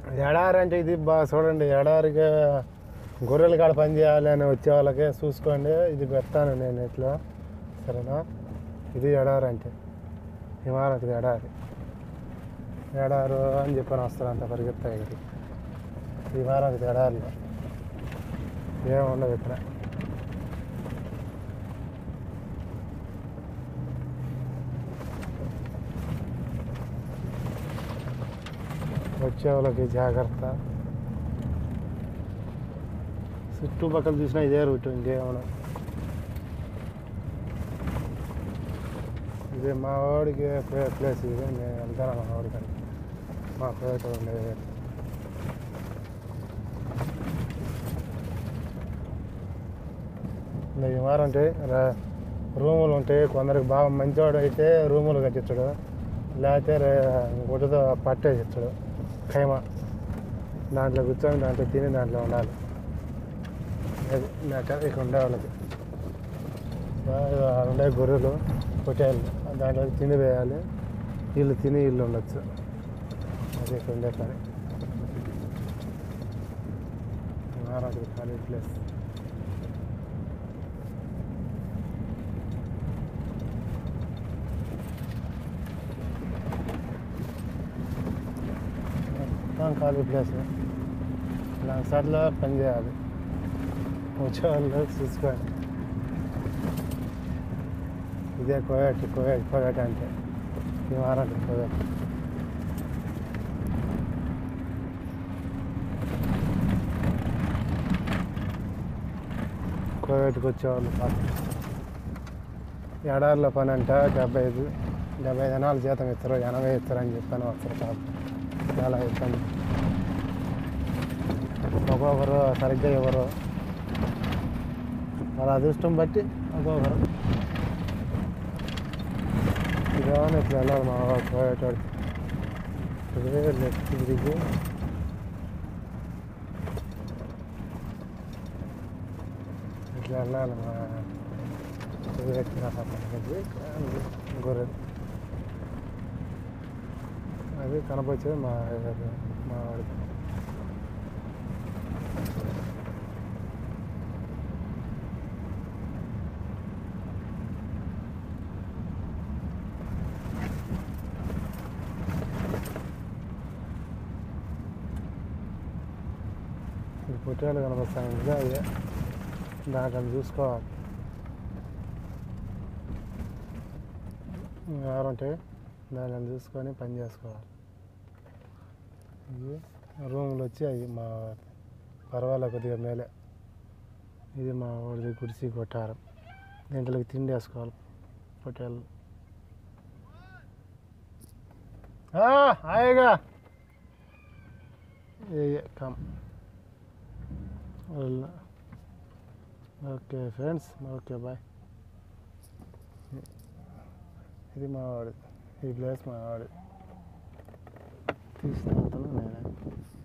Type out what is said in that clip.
ఎడారి అంటే ఇది బాగా చూడండి ఎడారిగా గొర్రెల కాడ పని చేయాలి అని వచ్చే వాళ్ళకి చూసుకోండి ఇది పెడతాను నేను ఇట్లా సరేనా ఇది ఎడారి అంటే హిమాలయది ఎడారి ఎడారు అని చెప్పని వస్తారంట పరిగెత్తాయి ఇది హిమాలయది ఎడారిలో ఏం ఉండదు ఇక్కడ వచ్చే వాళ్ళకి జాగ్రత్త చుట్టుపక్కల చూసినా ఇదే రూట్ ఇంకేమన్నా ఇదే మా వాడికి ప్లే- ప్లేస్ ఇది నేను వెళ్తాను మా వాడికి మా ప్లేస్ ఉండేది ఇంకా ఈ వారం అంటే రా- రూములు ఉంటాయి కొందరికి బాగా మంచివాడు అయితే రూములు కట్టించడు లేకపోతే రే- గుడ్డతో పట్టేసి ఇచ్చాడు ఖైమా దాంట్లో కూర్చొని దాంట్లో తిని దాంట్లో ఉండాలి అది నాకు ఇక్కడ ఉండే వాళ్ళకి బాగా ఉండే గొర్రెలు పొట్టేళ్ళు దాంట్లో తిని వేయాలి వీళ్ళు తిని వీళ్ళు ఉండొచ్చు అది ఇక్కడ ఉండే పని మహారాజు ఖాళీ ప్లేస్ మొత్తం ఖాళీ ప్లేస్ నాకు సార్లు పని చేయాలి వచ్చేవాళ్ళు చూసుకోండి ఇదే కోయట్ కోయట్ కోయట్ అంటే ఈ వారం కోయట్ కోయట్కి వచ్చేవాళ్ళు పాపం ఎడారిలో పని అంట డెబ్బై ఐదు డెబ్బై ఐదు దినాలు జీతం ఇస్తారు ఎనభై ఇస్తారు అని చెప్పాను వస్తారు పాపం చాలా ఇబ్బంది ఒక్కొక్కరు సరిగ్గా ఇవ్వరు వాళ్ళ అదృష్టం బట్టి ఒక్కొక్కరు ఇదేమో ఇట్లా వెళ్ళాలి మా వాడు పోయేటోడు ఇదే లెఫ్ట్ తిరిగి ఇట్లా వెళ్ళాలి మా ఇది ఎక్కిన పక్కనకి గొర్రె అది కనపచ్చేది మా మా వాడికి ఈ పొట్టేళ్ళు కనపస్తాను కదా అదే దాంట్లో చూసుకోవాలి ఎవరుంటే దాన్ని చూసుకొని పని చేసుకోవాలి ఇది రూములు వచ్చి అవి మా పర్వాలే కొద్దిగా మేలే ఇది మా వాడిది గుడిసి కొట్టారం దీంట్లోకి తిండి వేసుకోవాలి పొట్టేళ్ళు ఆ, హాయిగా ఏ కమ్ ఓకే ఫ్రెండ్స్ ఓకే బాయ్ ఇది మా వాడు ఈ ప్లేస్ మా వాడు తీసుకున్నాను నేనే